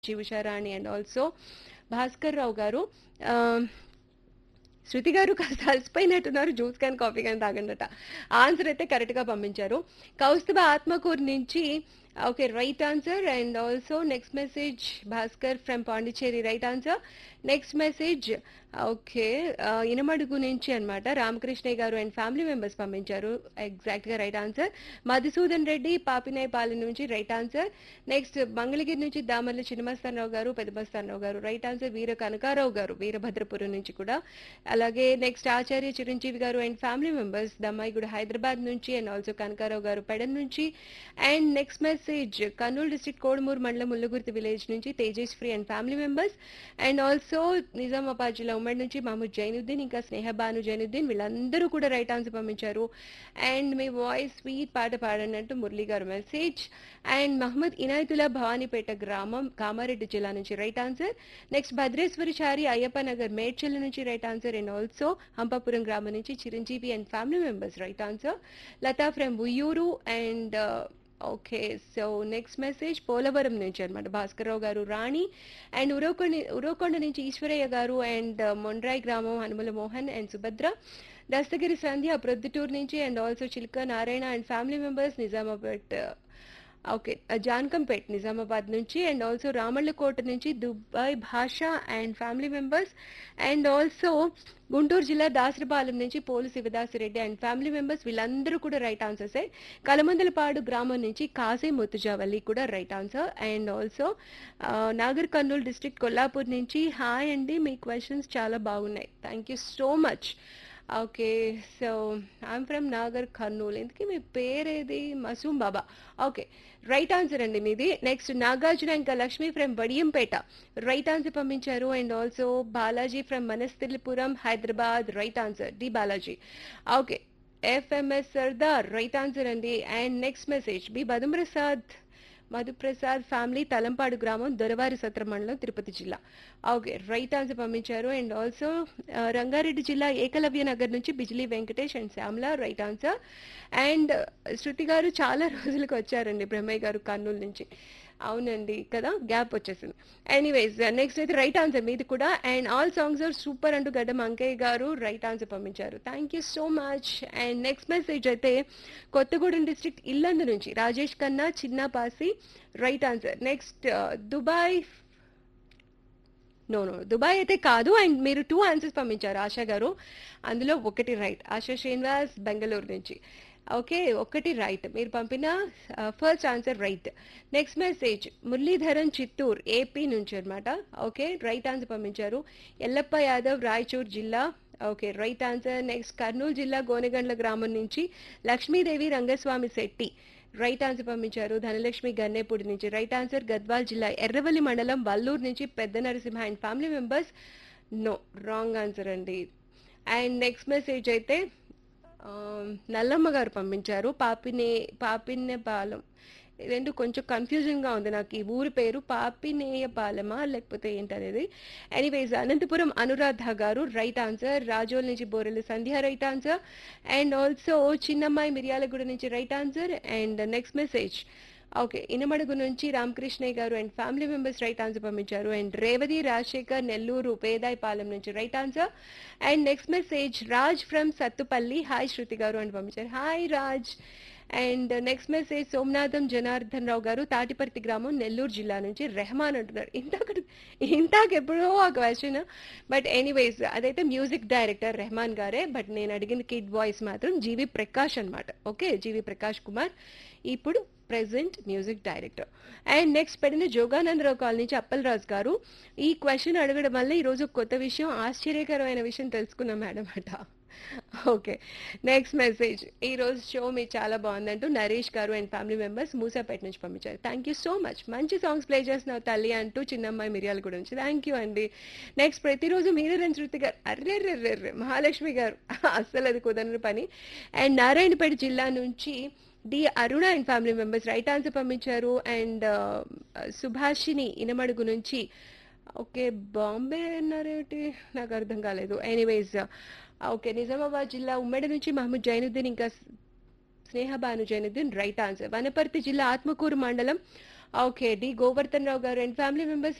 G Usharani and also Bhaskar Rao garu ఆ, శృతి గారు కాస్త అలసిపోయినట్టున్నారు జ్యూస్ కానీ కాఫీ కానీ తాగండట ఆన్సర్ అయితే కరెక్ట్గా పంపించారు కౌస్తుభ ఆత్మకూరు నుంచి okay right answer and also next message Bhaskar from Pondicherry right answer next message okay Inamadugu నుంచి అన్నమాట Ramakrishnayya garu and family members పంపించారు ఎగ్జాక్ట్గా రైట్ ఆన్సర్ మధుసూదన్ రెడ్డి పాపినేపాలెం నుంచి రైట్ ఆన్సర్ నెక్స్ట్ మంగళగిరి నుంచి దామర్ల చిన్నమస్తానరావు గారు పెద్దమస్తానరావు గారు రైట్ ఆన్సర్ వీర కనకారావు గారు వీరభద్రపురం నుంచి కూడా అలాగే next Acharya Chiranjeevi garu and family members Dammaiguda Hyderabad నుంచి అండ్ ఆల్సో కనకారావు గారు పెడన్ నుంచి and next message Kurnool district Kodumur మండలం ముల్లగుర్తి విలేజ్ నుంచి Tejaswi and family members and also Nizamabad జిల్లా ఉమ్మడి నుంచి మహమ్మద్ జైనుద్దీన్ ఇంకా స్నేహబాను జైనుద్దీన్ వీళ్ళందరూ కూడా రైట్ ఆన్సర్ పంపించారు అండ్ మీ వాయిస్ స్వీట్ పాట పాడనంటూ మురళి గారు మెసేజ్ అండ్ మహమ్మద్ ఇనాయతుల్లా భవానీపేట గ్రామం కామారెడ్డి జిల్లా నుంచి right answer next Bhadreshwari Chari Ayyappa Nagar Medchal నుంచి right answer and also Hampapuram గ్రామం నుంచి Chiranjeevi and family members right answer Latha from Uyyuru and okay so next message Polavaram నుంచి అనమాట భాస్కర్రావు గారు రాణి అండ్ ఉరవకొండ ఉరవకొండ నుంచి ఈశ్వరయ్య గారు అండ్ మొండ్రాయ్ గ్రామం హనుమల మోహన్ అండ్ సుభద్ర దస్తగిరి సంధ్య ప్రొద్దుటూరు నుంచి and also Chilka Narayana and family members Nizamabad okay Jankampet Nizamabad నుంచి అండ్ ఆల్సో రామళ్ళకోట నుంచి Dubai Basha and family members and also Guntur జిల్లా దాసరిపాలెం నుంచి Polu Sivadasireddy and family members వీళ్ళందరూ కూడా రైట్ ఆన్సర్సే కలమందలపాడు గ్రామం నుంచి కాసే ముత్తుజావల్లి కూడా right answer and also Nagar Kurnool district Kollapur నుంచి హాయ్ అండి మీ క్వశ్చన్స్ చాలా బాగున్నాయి thank you so much okay so I'm from Nagar Kurnool ఇంతకీ మీ పేరేది Masoom Baba okay right answer అండి మీది నెక్స్ట్ నాగార్జున ఇంకా Lakshmi from Vadiyampeta right answer పంపించారు and also Balaji from Vanasthalipuram Hyderabad right answer D Balaji okay FMS Sardar right answer అండి and next message B Madhuprasad Madhu Prasad family Talampadu గ్రామం దొరవారి సత్ర మండలం తిరుపతి జిల్లా ఓకే రైట్ ఆన్సర్ పంపించారు అండ్ ఆల్సో రంగారెడ్డి జిల్లా ఏకలవ్య నగర్ నుంచి Bijili Venkatesh and Shyamala right answer and Shruti garu చాలా రోజులకు వచ్చారండి బ్రహ్మయ్య గారు కర్నూలు నుంచి అవునండి కదా గ్యాప్ వచ్చేసింది ఎనీవేస్ నెక్స్ట్ అయితే రైట్ ఆన్సర్ మీది కూడా and all songs are super అంటూ గడ్డం అంకయ్య గారు రైట్ ఆన్సర్ పంపించారు thank you so much and next message అయితే కొత్తగూడెం డిస్ట్రిక్ట్ ఇల్లందు నుంచి Rajesh Khanna Chinnapasi right answer next Dubai no no Dubai అయితే కాదు అండ్ మీరు టూ ఆన్సర్స్ పంపించారు ఆశా గారు అందులో ఒకటి రైట్ ఆశా శ్రీనివాస్ బెంగళూరు నుంచి ఓకే ఒకటి రైట్ మీరు పంపిన first answer right next message Muralidharan Chittoor AP నుంచి అనమాట ఓకే రైట్ ఆన్సర్ పంపించారు ఎల్లప్ప యాదవ్ రాయచూర్ జిల్లా okay right answer next Kurnool జిల్లా గోనెగండ్ల గ్రామం నుంచి లక్ష్మీదేవి రంగస్వామి శెట్టి రైట్ ఆన్సర్ పంపించారు ధనలక్ష్మి గన్నేపూడి నుంచి రైట్ ఆన్సర్ గద్వాల్ జిల్లా ఎర్రవల్లి మండలం వల్లూరు నుంచి పెద్ద Narasimha and family members no wrong answer అండి అండ్ నెక్స్ట్ మెసేజ్ అయితే ఆ, నల్లమ్మ గారు పంపించారు పాపినే పాపినేపాలెం ఇదేంటో కొంచెం కన్ఫ్యూజన్గా ఉంది నాకు ఈ ఊరి పేరు పాపినేయపాలెమా లేకపోతే ఏంటనేది ఎనీవేస్ అనంతపురం అనురాధ గారు రైట్ ఆన్సర్ రాజోల్ నుంచి Borelu Sandhya right answer and also Chinnammayi Miryalaguda నుంచి right answer and next message okay Inamadugu నుంచి Ramakrishnayya garu and family members right answer పంపించారు అండ్ రేవతి రాజశేఖర్ నెల్లూరు పేదాయిపాలెం నుంచి right answer and next message Raj from Sathupalli hi Shruti garu అని పంపించారు hi Raj and next message Somanatham Janardhan Rao garu Tatiparthi గ్రామం నెల్లూరు జిల్లా నుంచి రెహమాన్ అంటున్నారు ఇంతక ఇంతాక ఎప్పుడో ఆ క్వశ్చన్ బట్ ఎనీవేస్ అదైతే మ్యూజిక్ డైరెక్టర్ రెహమాన్ గారే బట్ నేను అడిగిన కిడ్ వాయిస్ మాత్రం జీవి ప్రకాష్ అన్నమాట ఓకే జీవి ప్రకాష్ కుమార్ ఇప్పుడు present music director and next పెట్టిన జోగానందరావు కాలనీ నుంచి అప్పలరాజు గారు ఈ క్వశ్చన్ అడగడం వల్ల ఈరోజు ఒక కొత్త విషయం ఆశ్చర్యకరమైన విషయం తెలుసుకున్నాం మేడం అట ఓకే నెక్స్ట్ మెసేజ్ ఈ రోజు షో మీ చాలా బాగుందంటూ నరేష్ గారు అండ్ ఫ్యామిలీ మెంబర్స్ మూసాపేట నుంచి పంపించారు థ్యాంక్ యూ సో మచ్ మంచి సాంగ్స్ ప్లే చేస్తున్నావు తల్లి అంటూ చిన్నమ్మాయి మిరియాల గురించి థ్యాంక్ యూ అండి నెక్స్ట్ ప్రతిరోజు మీరే రెండు శృతి గారు అర్రే రే మహాలక్ష్మి గారు అస్సలు అది కుదరని పని అండ్ నారాయణపేట జిల్లా నుంచి D Aruna and family members right answer పంపించారు అండ్ సుభాషిని ఇనమడుగు నుంచి ఓకే బాంబే అన్నారేమిటి నాకు అర్థం కాలేదు ఎనీవేస్ ఓకే నిజామాబాద్ జిల్లా ఉమ్మడి నుంచి మహమ్మద్ జైనుద్దీన్ ఇంకా స్నేహ భాను జైనుద్దీన్ రైట్ ఆన్సర్ వనపర్తి జిల్లా ఆత్మకూరు మండలం ఓకే డి గోవర్ధన్ రావు గారు అండ్ ఫ్యామిలీ మెంబర్స్